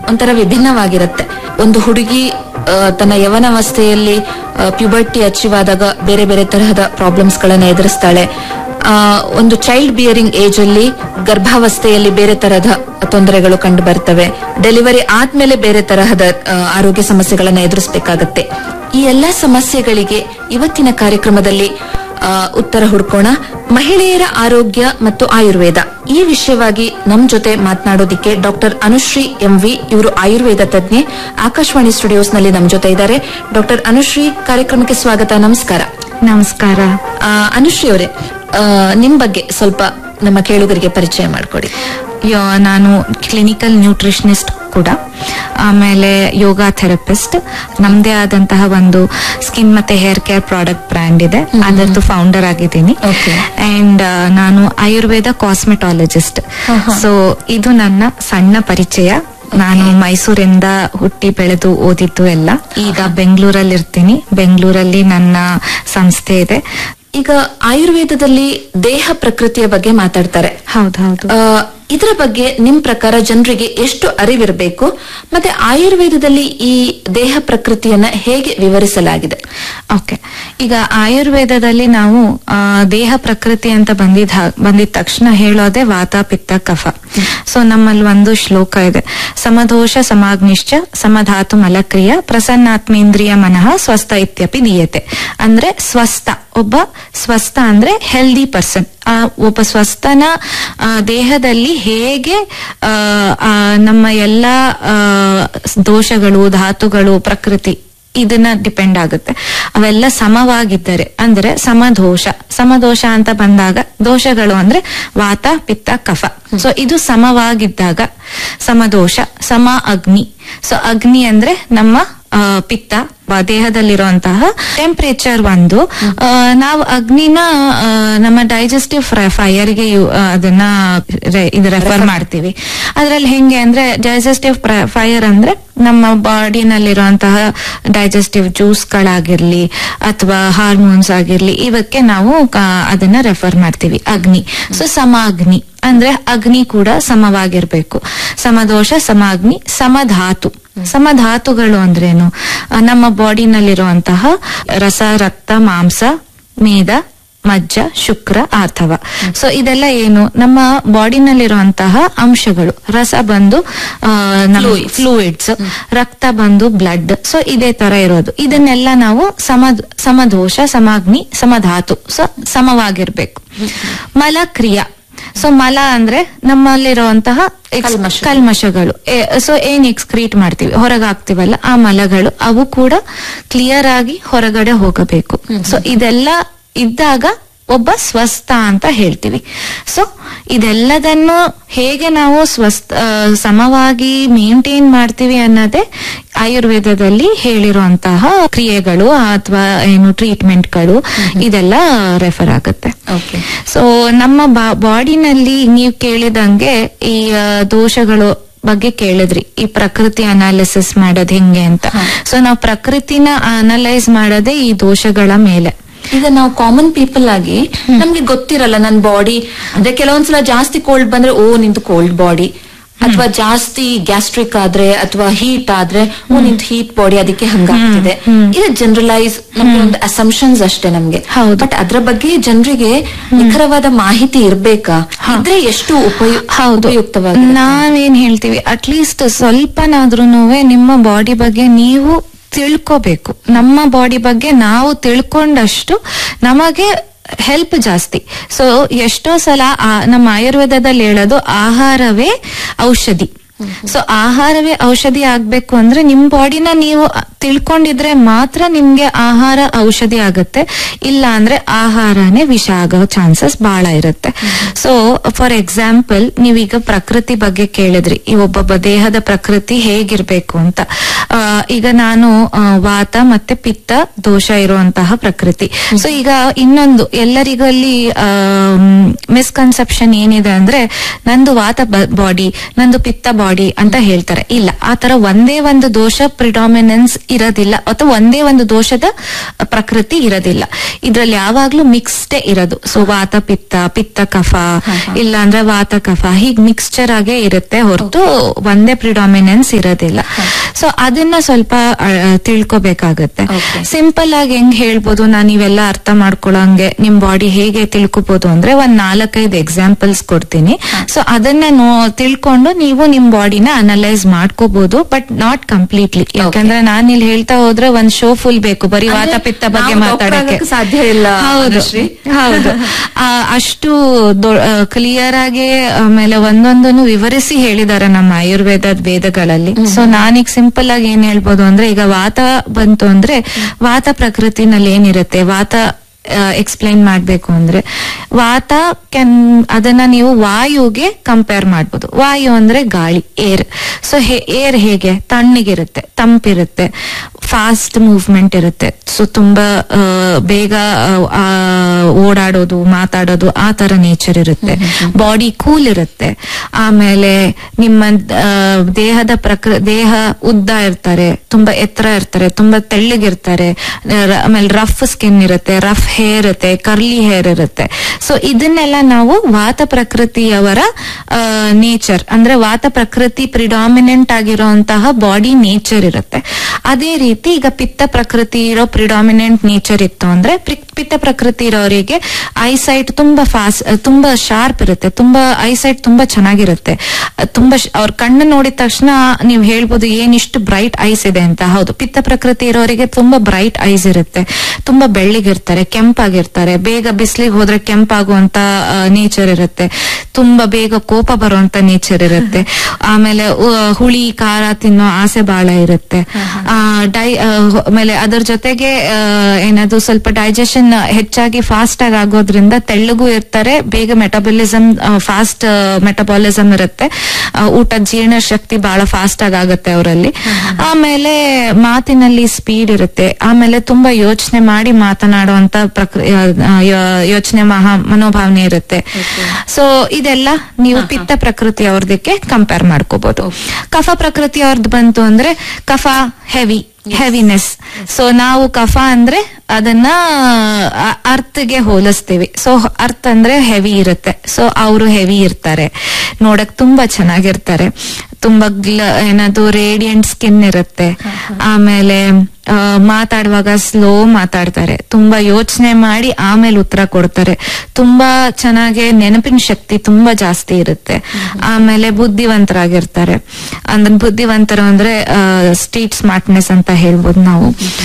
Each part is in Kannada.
ಒಂಥರ ವಿಭಿನ್ನವಾಗಿರುತ್ತೆ ಒಂದು ಹುಡುಗಿ ಆ, ತನ್ನ ಯವನಾವಸ್ಥೆಯಲ್ಲಿ ಪ್ಯುಬರ್ಟಿ ಅಚೀವ್ ಆದಾಗ ಬೇರೆ ಬೇರೆ ತರಹದ ಪ್ರಾಬ್ಲಮ್ಸ್ ಗಳನ್ನ ಎದುರಿಸ್ತಾಳೆ ಆ, ಒಂದು ಚೈಲ್ಡ್ ಬಿಯರಿಂಗ್ ಏಜ್ ಅಲ್ಲಿ ಗರ್ಭಾವಸ್ಥೆಯಲ್ಲಿ ಬೇರೆ ತರಹದ ತೊಂದರೆಗಳು ಕಂಡು ಬರ್ತವೆ ಡೆಲಿವರಿ ಆದ್ಮೇಲೆ ಬೇರೆ ತರಹದ ಆ, ಆರೋಗ್ಯ ಸಮಸ್ಯೆಗಳನ್ನ ಎದುರಿಸಬೇಕಾಗತ್ತೆ ಈ ಎಲ್ಲಾ ಸಮಸ್ಯೆಗಳಿಗೆ ಇವತ್ತಿನ ಕಾರ್ಯಕ್ರಮದಲ್ಲಿ ಆ, ಉತ್ತರ ಹುಡ್ಕೋಣ ಮಹಿಳೆಯರ ಆರೋಗ್ಯ ಮತ್ತು ಆಯುರ್ವೇದ ಈ ವಿಷಯವಾಗಿ ನಮ್ ಜೊತೆ ಮಾತನಾಡೋದಿಕ್ಕೆ ಡಾಕ್ಟರ್ ಅನುಶ್ರೀ ಎಂವಿ ಇವರು ಆಯುರ್ವೇದ ತಜ್ಞೆ ಆಕಾಶವಾಣಿ ಸ್ಟುಡಿಯೋಸ್ ನಲ್ಲಿ ನಮ್ ಜೊತೆ ಇದ್ದಾರೆ ಡಾಕ್ಟರ್ ಅನುಶ್ರೀ ಕಾರ್ಯಕ್ರಮಕ್ಕೆ ಸ್ವಾಗತ ನಮಸ್ಕಾರ ನಮಸ್ಕಾರ ಆ, ಅನುಶ್ರೀ ಅವರೇ ಆ, ನಿಮ್ ಬಗ್ಗೆ ಸ್ವಲ್ಪ ನಮ್ಮ ಕೇಳುಗರಿಗೆ ಪರಿಚಯ ಮಾಡಿಕೊಡಿ ಯೋ ನಾನು ಕ್ಲಿನಿಕಲ್ ನ್ಯೂಟ್ರಿಷನಿಸ್ಟ್ ಕೂಡ ಆಮೇಲೆ ಯೋಗ ಥೆರಪಿಸ್ಟ್ ನಮ್ದೇ ಆದಂತಹ ಒಂದು ಸ್ಕಿನ್ ಮತ್ತೆ ಹೇರ್ ಕೇರ್ ಪ್ರಾಡಕ್ಟ್ ಬ್ರ್ಯಾಂಡ್ ಇದೆ ಅದರದ್ದು ಫೌಂಡರ್ ಆಗಿದ್ದೀನಿ Okay. ಅಂಡ್ ನಾನು ಆಯುರ್ವೇದ ಕಾಸ್ಮೆಟಾಲಜಿಸ್ಟ್ ಸೊ ಇದು ನನ್ನ ಸಣ್ಣ ಪರಿಚಯ ನಾನು ಮೈಸೂರಿಂದ ಹುಟ್ಟಿ ಬೆಳೆದು ಓದಿದ್ದು ಎಲ್ಲ ಈಗ ಬೆಂಗಳೂರಲ್ಲಿ ಇರ್ತೀನಿ ಬೆಂಗಳೂರಲ್ಲಿ ನನ್ನ ಸಂಸ್ಥೆ ಇದೆ ಈಗ ಆಯುರ್ವೇದದಲ್ಲಿ ದೇಹ ಪ್ರಕೃತಿಯ ಬಗ್ಗೆ ಮಾತಾಡ್ತಾರೆ ಹೌದೌದು ಆ, ಇದರ ಬಗ್ಗೆ ನಿಮ್ ಪ್ರಕಾರ ಜನರಿಗೆ ಎಷ್ಟು ಅರಿವಿರಬೇಕು ಮತ್ತೆ ಆಯುರ್ವೇದದಲ್ಲಿ ಈ ದೇಹ ಪ್ರಕೃತಿಯನ್ನ ಹೇಗೆ ವಿವರಿಸಲಾಗಿದೆ ಓಕೆ ಈಗ ಆಯುರ್ವೇದದಲ್ಲಿ ನಾವು ಆ, ದೇಹ ಪ್ರಕೃತಿ ಅಂತ ಬಂದಿದ ಬಂದಿದ ತಕ್ಷಣ ಹೇಳೋದೆ ವಾತ ಪಿತ್ತ ಕಫ ಸೊ ನಮ್ಮಲ್ಲಿ ಒಂದು ಶ್ಲೋಕ ಇದೆ ಸಮದೋಷ ಸಮಾಗ್ನಿಶ್ಚ ಸಮಧಾತು ಮಲಕ್ರಿಯ ಪ್ರಸನ್ನಾತ್ಮೇಂದ್ರಿಯ ಮನಃ ಸ್ವಸ್ಥ ಇತ್ಯಪಿ ದೀಯತೆ ಅಂದ್ರೆ ಸ್ವಸ್ಥ ಒಬ್ಬ ಸ್ವಸ್ಥ ಅಂದ್ರೆ ಹೆಲ್ದಿ ಪರ್ಸನ್ ಆ ಒಬ್ಬ ಸ್ವಸ್ಥನ ಆ, ದೇಹದಲ್ಲಿ ಹೇಗೆ ಆ, ಆ, ನಮ್ಮ ಎಲ್ಲ ಆ, ದೋಷಗಳು ಧಾತುಗಳು ಪ್ರಕೃತಿ ಇದನ್ನ ಡಿಪೆಂಡ್ ಆಗುತ್ತೆ ಅವೆಲ್ಲ ಸಮವಾಗಿದ್ದರೆ ಅಂದ್ರೆ ಸಮದೋಷ ಸಮದೋಷ ಅಂತ ಬಂದಾಗ ದೋಷಗಳು ಅಂದ್ರೆ ವಾತ ಪಿತ್ತ ಕಫ ಸೊ ಇದು ಸಮವಾಗಿದ್ದಾಗ ಸಮದೋಷ ಸಮ ಅಗ್ನಿ ಸೊ ಅಗ್ನಿ ಅಂದ್ರೆ ನಮ್ಮ ಆ, ಪಿತ್ತ ಬ- ದೇಹದಲ್ಲಿರುವಂತಹ ಟೆಂಪರೇಚರ್ ಒಂದು ಆ, ನಾವು ಅಗ್ನಿನ ಆ, ನಮ್ಮ ಡೈಜೆಸ್ಟಿವ್ ಫೈರ್ಗೆ ಅದನ್ನ ರೆ- ಇದು ರೆಫರ್ ಮಾಡ್ತೀವಿ ಅದ್ರಲ್ಲಿ ಹೆಂಗೆ ಅಂದ್ರೆ ಡೈಜೆಸ್ಟಿವ್ ಫೈರ್ ಅಂದ್ರೆ ನಮ್ಮ ಬಾಡಿನಲ್ಲಿರುವಂತಹ ಡೈಜೆಸ್ಟಿವ್ ಜ್ಯೂಸ್ಗಳಾಗಿರ್ಲಿ ಅಥವಾ ಹಾರ್ಮೋನ್ಸ್ ಆಗಿರ್ಲಿ ಇವಕ್ಕೆ ನಾವು ಕ- ಅದನ್ನ ರೆಫರ್ ಮಾಡ್ತೀವಿ ಅಗ್ನಿ ಸೊ ಸಮ ಅಗ್ನಿ ಅಂದ್ರೆ ಅಗ್ನಿ ಕೂಡ ಸಮವಾಗಿರ್ಬೇಕು ಸಮದೋಷ ಸಮಾಗ್ನಿ ಸಮಧಾತು ಸಮಧಾತುಗಳು ಅಂದ್ರೇನು ಆ, ನಮ್ಮ ಬಾಡಿನಲ್ಲಿರುವಂತಹ ರಸ ರಕ್ತ ಮಾಂಸ ಮೇದ ಮಜ್ಜ ಶುಕ್ರ ಆಥವ ಸೊ ಇದೆಲ್ಲ ಏನು ನಮ್ಮ ಬಾಡಿನಲ್ಲಿರುವಂತಹ ಅಂಶಗಳು ರಸ ಬಂದು ಆ, ನಮ್ಮ ಫ್ಲೂಯಿಡ್ಸ್ ರಕ್ತ ಬಂದು ಬ್ಲಡ್ ಸೊ ಇದೇ ತರ ಇರೋದು ಇದನ್ನೆಲ್ಲ ನಾವು ಸಮ ಸಮದೋಷ ಸಮಾಗ್ನಿ ಸಮಧಾತು ಸೊ ಸಮವಾಗಿರ್ಬೇಕು ಮಲಕ್ರಿಯಾ ಸೊ ಮಲ ಅಂದ್ರೆ ನಮ್ಮಲ್ಲಿರುವಂತಹ ಎಕ್ಸ್- ಕಲ್ಮಶ. ಕಲ್ಮಶಗಳು ಸೊ ಏನ್ ಎಕ್ಸ್ಕ್ರೀಟ್ ಮಾಡ್ತೀವಿ ಹೊರಗೆ ಹಾಕ್ತಿವಲ್ಲ ಆ ಮಲಗಳು ಅವು ಕೂಡ ಕ್ಲಿಯರ್ ಆಗಿ ಹೊರಗಡೆ ಹೋಗಬೇಕು ಸೊ ಇದೆಲ್ಲ ಇದ್ದಾಗ ಒಬ್ಬ ಸ್ವಸ್ಥ ಅಂತ ಹೇಳ್ತೀವಿ ಸೊ ಇದೆಲ್ಲದನ್ನು ಹೇಗೆ ನಾವು ಸ್ವಸ್ಥ ಆ, ಸಮವಾಗಿ ಮೇಂಟೈನ್ ಮಾಡ್ತೀವಿ ಅನ್ನೋದೇ ಆಯುರ್ವೇದದಲ್ಲಿ ಹೇಳಿರುವಂತಹ ಕ್ರಿಯೆಗಳು ಅಥವಾ ಏನು ಟ್ರೀಟ್ಮೆಂಟ್ಗಳು ಇದೆಲ್ಲ ರೆಫರ್ ಆಗುತ್ತೆ ಓಕೆ ಸೊ ನಮ್ಮ ಬಾಡಿನಲ್ಲಿ ನೀವು ಕೇಳಿದಂಗೆ ಈ ಆ, ದೋಷಗಳು ಬಗ್ಗೆ ಕೇಳಿದ್ರಿ ಈ ಪ್ರಕೃತಿ ಅನಾಲಿಸಿಸ್ ಮಾಡೋದ್ ಹೆಂಗೆ ಅಂತ ಸೊ ನಾವು ಪ್ರಕೃತಿನ ಅನಲೈಸ್ ಮಾಡೋದೇ ಈ ದೋಷಗಳ ಮೇಲೆ ಈಗ ನಾವು ಕಾಮನ್ ಪೀಪಲ್ ಆಗಿ ನಮ್ಗೆ ಗೊತ್ತಿರಲ್ಲ ನನ್ ಬಾಡಿ ಅಂದ್ರೆ ಕೆಲವೊಂದ್ಸಲ ಜಾಸ್ತಿ ಕೋಲ್ಡ್ ಬಂದ್ರೆ ಓ ನಿಂದು ಕೋಲ್ಡ್ ಬಾಡಿ ಅಥವಾ ಜಾಸ್ತಿ ಗ್ಯಾಸ್ಟ್ರಿಕ್ ಆದ್ರೆ ಅಥವಾ ಹೀಟ್ ಆದ್ರೆ ಓ ನಿಂದು ಹೀಟ್ ಬಾಡಿ ಅದಕ್ಕೆ ಹಂಗಾಗ್ತಿದೆ ಇದು ಜನರಲೈಸ್ ನಮ್ಗೆ ಒಂದು ಅಸಂಪ್ಷನ್ಸ್ ಅಷ್ಟೇ ನಮ್ಗೆ ಹೌದು. ಬಟ್ ಅದ್ರ ಬಗ್ಗೆ ಜನರಿಗೆ ನಿಖರವಾದ ಮಾಹಿತಿ ಇರ್ಬೇಕಾ ಇದ್ರೆ ಎಷ್ಟು ಉಪಯು ಹೌದು ಉಪಯುಕ್ತವಾಗಿ ನಾವೇನ್ ಹೇಳ್ತೀವಿ ಅಟ್ಲೀಸ್ಟ್ ಸ್ವಲ್ಪನಾದ್ರೂ ನಿಮ್ಮ ಬಾಡಿ ಬಗ್ಗೆ ನೀವು ತಿಳ್ಕೋಬೇಕು ನಮ್ಮ ಬಾಡಿ ಬಗ್ಗೆ ನಾವು ತಿಳ್ಕೊಂಡಷ್ಟು ನಮಗೆ ಹೆಲ್ಪ್ ಜಾಸ್ತಿ ಸೊ ಎಷ್ಟೋ ಸಲ ಆ- ನಮ್ಮ ಆಯುರ್ವೇದದಲ್ಲಿ ಹೇಳೋದು ಆಹಾರವೇ ಔಷಧಿ ಸೊ ಆಹಾರವೇ ಔಷಧಿ ಆಗ್ಬೇಕು ಅಂದ್ರೆ ನಿಮ್ ಬಾಡಿನ ನೀವು ತಿಳ್ಕೊಂಡಿದ್ರೆ ಮಾತ್ರ ನಿಮ್ಗೆ ಆಹಾರ ಔಷಧಿ ಆಗುತ್ತೆ ಇಲ್ಲ ಅಂದ್ರೆ ಆಹಾರನೇ ವಿಷ ಆಗೋ ಚಾನ್ಸಸ್ ಬಹಳ ಇರುತ್ತೆ ಸೊ ಫಾರ್ ಎಕ್ಸಾಂಪಲ್ ನೀವೀಗ ಪ್ರಕೃತಿ ಬಗ್ಗೆ ಕೇಳಿದ್ರಿ ಈ ಒಬ್ಬೊಬ್ಬ ದೇಹದ ಪ್ರಕೃತಿ ಹೇಗಿರ್ಬೇಕು ಅಂತ ಆ, ಈಗ ನಾನು ಆ, ವಾತ ಮತ್ತೆ ಪಿತ್ತ ದೋಷ ಇರುವಂತಹ ಪ್ರಕೃತಿ ಸೊ ಈಗ ಇನ್ನೊಂದು ಎಲ್ಲರಿಗೂ ಅಲ್ಲಿ ಮಿಸ್ಕನ್ಸೆಪ್ಷನ್ ಏನಿದೆ ಅಂದ್ರೆ ನಂದು ವಾತ ಬಾಡಿ ನಂದು ಪಿತ್ತ ಬಾಡಿ ಅಂತ ಹೇಳ್ತಾರೆ ಇಲ್ಲ ಆ ತರ ಒಂದೇ ಒಂದು ದೋಷ ಪ್ರಿಡಾಮಿನೆನ್ಸ್ ಇರೋದಿಲ್ಲ ಅಥವಾ ಒಂದೇ ಒಂದು ದೋಷದ ಪ್ರಕೃತಿ ಇರೋದಿಲ್ಲ ಇದ್ರಲ್ಲಿ ಯಾವಾಗ್ಲೂ ಮಿಕ್ಸ್ಡೇ ಇರೋದು ಸೊ ವಾತ ಪಿತ್ತ ಪಿತ್ತ ಕಫ ಇಲ್ಲ ಅಂದ್ರೆ ವಾತ ಕಫ ಹೀಗ್ ಮಿಕ್ಸ್ಚರ್ ಆಗೇ ಇರುತ್ತೆ ಹೊರತು ಒಂದೇ ಪ್ರಿಡಾಮಿನೆನ್ಸ್ ಇರೋದಿಲ್ಲ ಸೊ ಅದನ್ನ ಸ್ವಲ್ಪ ಆ, ತಿಳ್ಕೊಬೇಕಾಗತ್ತೆ Okay. ಸಿಂಪಲ್ ಆಗಿ ಹೆಂಗ್ ಹೇಳ್ಬೋದು ನಾನು ಇವೆಲ್ಲ ಅರ್ಥ ಮಾಡ್ಕೊಳಂಗೆ ನಿಮ್ ಬಾಡಿ ಹೇಗೆ ತಿಳ್ಕೊಬಹುದು ಅಂದ್ರೆ ಒಂದ್ ನಾಲ್ಕೈದು ಎಕ್ಸಾಂಪಲ್ಸ್ ಕೊಡ್ತೀನಿ ಸೊ ಅದನ್ನ ನೋ ತಿಳ್ಕೊಂಡು ನೀವು ನಿಮ್ ಬಾಡಿನ ಅನಲೈಸ್ ಮಾಡ್ಕೋಬಹುದು ಬಟ್ ನಾಟ್ ಕಂಪ್ಲೀಟ್ಲಿ ಯಾಕಂದ್ರೆ ನಾನು ಇಲ್ಲಿ ಹೇಳ್ತಾ ಹೋದ್ರೆ ಒಂದ್ ಶೋ ಫುಲ್ ಬೇಕು ಬರೀ ಅಂದ್ರೆ ವಾತ ಪಿತ್ತ ಬಗ್ಗೆ ನಾವು doctor ಮಾತಾಡಕ್ಕೆ ಆಗಕ್ಕೆ ಸಾಧ್ಯ ಇಲ್ಲ, ಹೌದು ಅನುಶ್ರೀ. ಹೌದು ಆ, ಅಷ್ಟು ಕ್ಲಿಯರ್ ಆಗಿ ಆಮೇಲೆ ಒಂದೊಂದನ್ನು ವಿವರಿಸಿ ಹೇಳಿದ್ದಾರೆ ನಮ್ಮ ಆಯುರ್ವೇದದ ವೇದಗಳಲ್ಲಿ ಸೊ ನಾನೀಗ ಸಿಂಪಲ್ ಆಗಿ ಏನ್ ಹೇಳ್ಬೋದು ಅಂದ್ರೆ ಈಗ ವಾತ ಬಂತು ಅಂದ್ರೆ ವಾತ ಪ್ರಕೃತಿನಲ್ಲಿ ಏನಿರುತ್ತೆ ವಾತ ಎಕ್ಸ್ಪ್ಲೈನ್ ಮಾಡ್ಬೇಕು ಅಂದ್ರೆ ವಾತ ಕ್ಯಾನ್ ಅದನ್ನ ನೀವು ವಾಯುಗೆ ಕಂಪೇರ್ ಮಾಡ್ಬೋದು ವಾಯು ಅಂದ್ರೆ ಗಾಳಿ ಏರ್ ಸೊ ಏರ್ ಹೇಗೆ ತಣ್ಣಗಿರುತ್ತೆ ತಂಪಿರುತ್ತೆ ಫಾಸ್ಟ್ ಮೂವ್ಮೆಂಟ್ ಇರುತ್ತೆ ಸೊ ತುಂಬಾ ಆ, ಬೇಗ ಆ, ಆ, ಓಡಾಡೋದು ಮಾತಾಡೋದು ಆ ತರ ನೇಚರ್ ಇರುತ್ತೆ ಬಾಡಿ ಕೂಲ್ ಇರುತ್ತೆ ಆಮೇಲೆ ನಿಮ್ಮ ಆ, ದೇಹದ ಪ್ರಕೃ ದೇಹ ಉದ್ದ ಇರ್ತಾರೆ ತುಂಬಾ ಎತ್ತರ ಇರ್ತಾರೆ ತುಂಬಾ ತೆಳ್ಳಗಿರ್ತಾರೆ ರ- ಆಮೇಲೆ ರಫ್ ಸ್ಕಿನ್ ಇರುತ್ತೆ ರಫ್ ಹೇರ್ ಇರುತ್ತೆ ಕರ್ಲಿ ಹೇರ್ ಇರುತ್ತೆ ಸೊ ಇದನ್ನೆಲ್ಲ ನಾವು ವಾತ ಪ್ರಕೃತಿಯವರ ನೇಚರ್ ಅಂದ್ರೆ ವಾತ ಪ್ರಕೃತಿ ಪ್ರಿಡಾಮಿನೆಂಟ್ ಆಗಿರುವಂತಹ ಬಾಡಿ ನೇಚರ್ ಇರುತ್ತೆ ಅದೇ ರೀತಿ ಈಗ ಪಿತ್ತ ಪ್ರಕೃತಿ ಇರೋ ಪ್ರಿಡಾಮಿನೆಂಟ್ ನೇಚರ್ ಇತ್ತು ಅಂದ್ರೆ ಪ್ರಿ- ಪಿತ್ತ ಪ್ರಕೃತಿ ಇರೋರಿಗೆ ಐಸೈಟ್ ತುಂಬಾ ಫಾಸ್ಟ್ ತುಂಬಾ ಶಾರ್ಪ್ ಇರುತ್ತೆ ತುಂಬಾ ಐಸೈಟ್ ತುಂಬಾ ಚೆನ್ನಾಗಿರುತ್ತೆ ಅಹ್, ತುಂಬಾ ಶ್- ಅವ್ರ ಕಣ್ಣು ನೋಡಿದ ತಕ್ಷಣ ನೀವು ಹೇಳ್ಬೋದು ಏನಿಷ್ಟು ಬ್ರೈಟ್ ಐಸ್ ಇದೆ ಅಂತ ಹೌದು ಪಿತ್ತ ಪ್ರಕೃತಿ ಇರೋರಿಗೆ ತುಂಬಾ ಬ್ರೈಟ್ ಐಸ್ ಇರುತ್ತೆ ತುಂಬಾ ಬೆಳ್ಳಿಗಿರ್ತಾರೆ ಕೆಂಪಾಗಿರ್ತಾರೆ ಬೇಗ ಬಿಸಿಲಿಗೆ ಹೋದ್ರೆ ಕೆಂಪಾಗುವಂತ ನೇಚರ್ ಇರುತ್ತೆ ತುಂಬಾ ಬೇಗ ಕೋಪ ಬರುವಂತ ನೇಚರ್ ಇರುತ್ತೆ ಆಮೇಲೆ ಉ- ಹುಳಿ ಖಾರ ತಿನ್ನೋ ಆಸೆ ಬಹಳ ಇರುತ್ತೆ ಆ, ಡೈ ಆ, ಹೊ- ಆಮೇಲೆ ಅದರ ಜೊತೆಗೆ ಆ, ಏನದು ಸ್ವಲ್ಪ ಡೈಜೆಷನ್ ಹೆಚ್ಚಾಗಿ ಫಾಸ್ಟ್ ಆಗಿ ಆಗೋದ್ರಿಂದ ತೆಳ್ಳಗೂ ಇರ್ತಾರೆ ಬೇಗ ಮೆಟಬಲಿಸಮ್ ಫಾಸ್ಟ್ ಮೆಟಬಾಲಿಸಮ್ ಇರುತ್ತೆ ಆ, ಊಟದ ಜೀರ್ಣ ಶಕ್ತಿ ಬಹಳ ಫಾಸ್ಟ್ ಆಗಿ ಆಗುತ್ತೆ ಅವರಲ್ಲಿ ಆಮೇಲೆ ಮಾತಿನಲ್ಲಿ ಸ್ಪೀಡ್ ಇರುತ್ತೆ ಆಮೇಲೆ ತುಂಬಾ ಯೋಚನೆ ಮಾಡಿ ಮಾತನಾಡುವಂತ ಪ್ರಕ್ರಿಯೆ ಯೋಚನೆ ಮಹಾ ಮನೋಭಾವನೆ ಇರುತ್ತೆ ಸೊ ಇದೆಲ್ಲ ನೀವು ಪಿತ್ತ ಪ್ರಕೃತಿ ಅವ್ರದಕ್ಕೆ ಕಂಪೇರ್ ಮಾಡ್ಕೋಬಹುದು ಕಫ ಪ್ರಕೃತಿ ಅವ್ರದ್ದು ಬಂತು ಅಂದ್ರೆ ಕಫ ಹೆವಿ ಹೆವಿನೆಸ್ ಸೊ ನಾವು ಕಫ ಅಂದ್ರೆ ಅದನ್ನ ಅ- ಅರ್ಥಗೆ ಹೋಲಿಸ್ತೀವಿ ಸೊ ಅರ್ಥ ಅಂದ್ರೆ ಹೆವಿ ಇರುತ್ತೆ ಸೊ ಅವರು ಹೆವಿ ಇರ್ತಾರೆ ನೋಡಕ್ ತುಂಬಾ ಚೆನ್ನಾಗಿರ್ತಾರೆ ತುಂಬಾ ಗ್ಲ ಏನದು ರೇಡಿಯಂಟ್ ಸ್ಕಿನ್ ಇರುತ್ತೆ ಆಮೇಲೆ ಆ, ಮಾತಾಡುವಾಗ ಸ್ಲೋ ಮಾತಾಡ್ತಾರೆ ತುಂಬಾ ಯೋಚನೆ ಮಾಡಿ ಆಮೇಲೆ ಉತ್ತರ ಕೊಡ್ತಾರೆ ತುಂಬಾ ಚೆನ್ನಾಗಿ ನೆನಪಿನ ಶಕ್ತಿ ತುಂಬಾ ಜಾಸ್ತಿ ಇರುತ್ತೆ ಆಮೇಲೆ ಬುದ್ಧಿವಂತರಾಗಿರ್ತಾರೆ ಅಂದ್ರೆ ಬುದ್ಧಿವಂತರು ಅಂದ್ರೆ ಸ್ಟ್ರೀಟ್ ಸ್ಮಾರ್ಟ್ನೆಸ್ ಅಂತ ಹೇಳ್ಬೋದು ನಾವು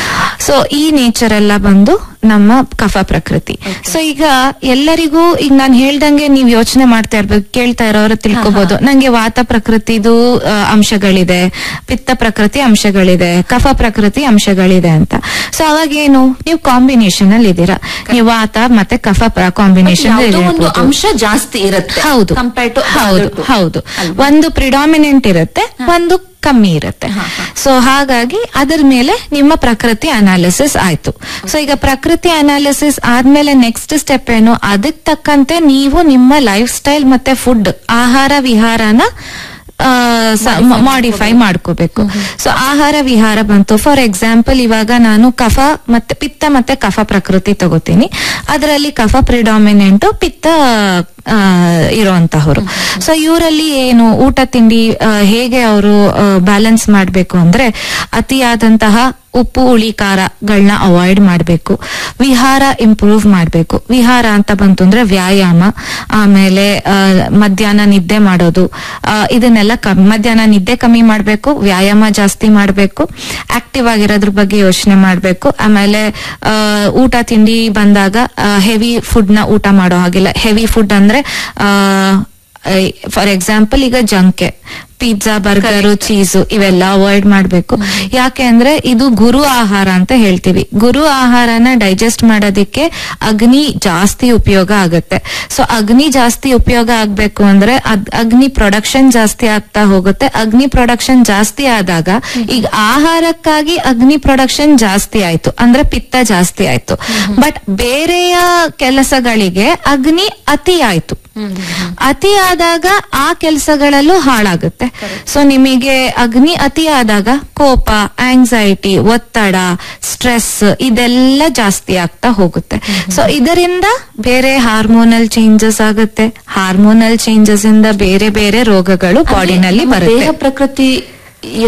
ಸೊ ಈ ನೇಚರ್ ಎಲ್ಲ ಬಂದು ನಮ್ಮ ಕಫ ಪ್ರಕೃತಿ ಸೊ ಈಗ ಎಲ್ಲರಿಗೂ ಈಗ ನಾನು ಹೇಳ್ದಂಗೆ ನೀವ್ ಯೋಚನೆ ಮಾಡ್ತಾ ಇರ್ಬೇಕು ಕೇಳ್ತಾ ಇರೋರು ತಿಳ್ಕೊಬಹುದು ನಂಗೆ ವಾತ ಪ್ರಕೃತಿದು ಆ, ಅಂಶಗಳಿದೆ ಪಿತ್ತ ಪ್ರಕೃತಿ ಅಂಶಗಳಿದೆ ಕಫ ಪ್ರಕೃತಿ ಅಂಶಗಳಿದೆ ಅಂತ ಸೊ ಅವಾಗ ಏನು ನೀವು ಕಾಂಬಿನೇಷನ್ ಅಲ್ಲಿ ಇದ್ದೀರಾ ನೀವು ವಾತ ಮತ್ತೆ ಕಫ ಕಾಂಬಿನೇಷನ್ ಯಾವುದೋ ಒಂದು ಅಂಶ ಜಾಸ್ತಿ ಇರುತ್ತೆ ಹೌದು ಕಂಪೇರ್ಡ್ ಟು ಹೌದು ಹೌದು ಒಂದು ಪ್ರಿಡಾಮಿನೆಂಟ್ ಇರುತ್ತೆ ಒಂದು ಕಮ್ಮಿ ಇರುತ್ತೆ ಸೊ ಹಾಗಾಗಿ ಅದರ ಮೇಲೆ ನಿಮ್ಮ ಪ್ರಕೃತಿ ಅನಾಲಿಸಿಸ್ ಆಯ್ತು ಸೊ ಈಗ ಪ್ರಕೃತಿ ಅನಾಲಿಸಿಸ್ ಆದ್ಮೇಲೆ ನೆಕ್ಸ್ಟ್ ಸ್ಟೆಪ್ ಏನು ಅದಕ್ಕೆ ತಕ್ಕಂತೆ ನೀವು ನಿಮ್ಮ ಲೈಫ್ ಸ್ಟೈಲ್ ಮತ್ತೆ ಫುಡ್ ಆಹಾರ ವಿಹಾರನ ಮಾಡಿಫೈ ಮಾಡ್ಕೋಬೇಕು ಸೊ ಆಹಾರ ವಿಹಾರ ಬಂತು ಫಾರ್ ಎಕ್ಸಾಂಪಲ್ ಇವಾಗ ನಾನು ಕಫ ಮತ್ತೆ ಪಿತ್ತ ಮತ್ತೆ ಕಫ ಪ್ರಕೃತಿ ತಗೋತೀನಿ ಅದರಲ್ಲಿ ಕಫ ಪ್ರಿಡಾಮಿನೆಂಟ್ ಪಿತ್ತ ಆ, ಇರುವಂತಹವರು ಸೊ ಇವರಲ್ಲಿ ಏನು ಊಟ ತಿಂಡಿ ಆ, ಹೇಗೆ ಅವರು ಬ್ಯಾಲೆನ್ಸ್ ಮಾಡ್ಬೇಕು ಅಂದ್ರೆ ಅತಿಯಾದಂತಹ ಉಪ್ಪು ಹುಳಿ ಖಾರಗಳನ್ನ ಅವಾಯ್ಡ್ ಮಾಡಬೇಕು ವಿಹಾರ ಇಂಪ್ರೂವ್ ಮಾಡಬೇಕು ವಿಹಾರ ಅಂತ ಬಂತು ಅಂದ್ರೆ ವ್ಯಾಯಾಮ ಆಮೇಲೆ ಆ, ಮಧ್ಯಾಹ್ನ ನಿದ್ದೆ ಮಾಡೋದು ಆ, ಇದನ್ನೆಲ್ಲ ಕಮ್ಮಿ ಮಧ್ಯಾಹ್ನ ನಿದ್ದೆ ಕಮ್ಮಿ ಮಾಡಬೇಕು ವ್ಯಾಯಾಮ ಜಾಸ್ತಿ ಮಾಡಬೇಕು ಆಕ್ಟಿವ್ ಆಗಿರೋದ್ರ ಬಗ್ಗೆ ಯೋಚನೆ ಮಾಡಬೇಕು ಆಮೇಲೆ ಆ, ಊಟ ತಿಂಡಿ ಬಂದಾಗ ಹೆವಿ ಫುಡ್ ನ ಊಟ ಮಾಡೋ ಹಾಗಿಲ್ಲ ಹೆವಿ ಫುಡ್ ಅಂದ್ರೆ ಫಾರ್ ಎಕ್ಸಾಂಪಲ್ ಈಗ ಜಂಕೆ ಪಿಜ್ಜಾ ಬರ್ಗರು ಚೀಸು ಇವೆಲ್ಲ ಅವಾಯ್ಡ್ ಮಾಡ್ಬೇಕು ಯಾಕೆ ಅಂದ್ರೆ ಇದು ಗುರು ಆಹಾರ ಅಂತ ಹೇಳ್ತೀವಿ ಗುರು ಆಹಾರನ ಡೈಜೆಸ್ಟ್ ಮಾಡೋದಿಕ್ಕೆ ಅಗ್ನಿ ಜಾಸ್ತಿ ಉಪಯೋಗ ಆಗುತ್ತೆ ಸೊ ಅಗ್ನಿ ಜಾಸ್ತಿ ಉಪಯೋಗ ಆಗ್ಬೇಕು ಅಂದ್ರೆ ಅದ್- ಅಗ್ನಿ ಪ್ರೊಡಕ್ಷನ್ ಜಾಸ್ತಿ ಆಗ್ತಾ ಹೋಗುತ್ತೆ ಅಗ್ನಿ ಪ್ರೊಡಕ್ಷನ್ ಜಾಸ್ತಿ ಆದಾಗ ಈಗ ಆಹಾರಕ್ಕಾಗಿ ಅಗ್ನಿ ಪ್ರೊಡಕ್ಷನ್ ಜಾಸ್ತಿ ಆಯ್ತು ಅಂದ್ರೆ ಪಿತ್ತ ಜಾಸ್ತಿ ಆಯ್ತು ಬಟ್ ಬೇರೆಯ ಕೆಲಸಗಳಿಗೆ ಅಗ್ನಿ ಅತಿ ಆಯ್ತು ಅತಿ ಆದಾಗ ಆ ಕೆಲಸಗಳಲ್ಲೂ ಹಾಳಾಗುತ್ತೆ ಸೊ ನಿಮಗೆ ಅಗ್ನಿ ಅತಿ ಆದಾಗ ಕೋಪ ಆಂಗ್ಸೈಟಿ ಒತ್ತಡ ಸ್ಟ್ರೆಸ್ ಇದೆಲ್ಲ ಜಾಸ್ತಿ ಆಗ್ತಾ ಹೋಗುತ್ತೆ ಸೊ ಇದರಿಂದ ಬೇರೆ ಹಾರ್ಮೋನಲ್ ಚೇಂಜಸ್ ಆಗುತ್ತೆ ಹಾರ್ಮೋನಲ್ ಚೇಂಜಸ್ ಇಂದ ಬೇರೆ ಬೇರೆ ರೋಗಗಳು ಬಾಡಿನಲ್ಲಿ ನಮ್ಮ ಬರುತ್ತೆ ದೇಹ ಪ್ರಕೃತಿ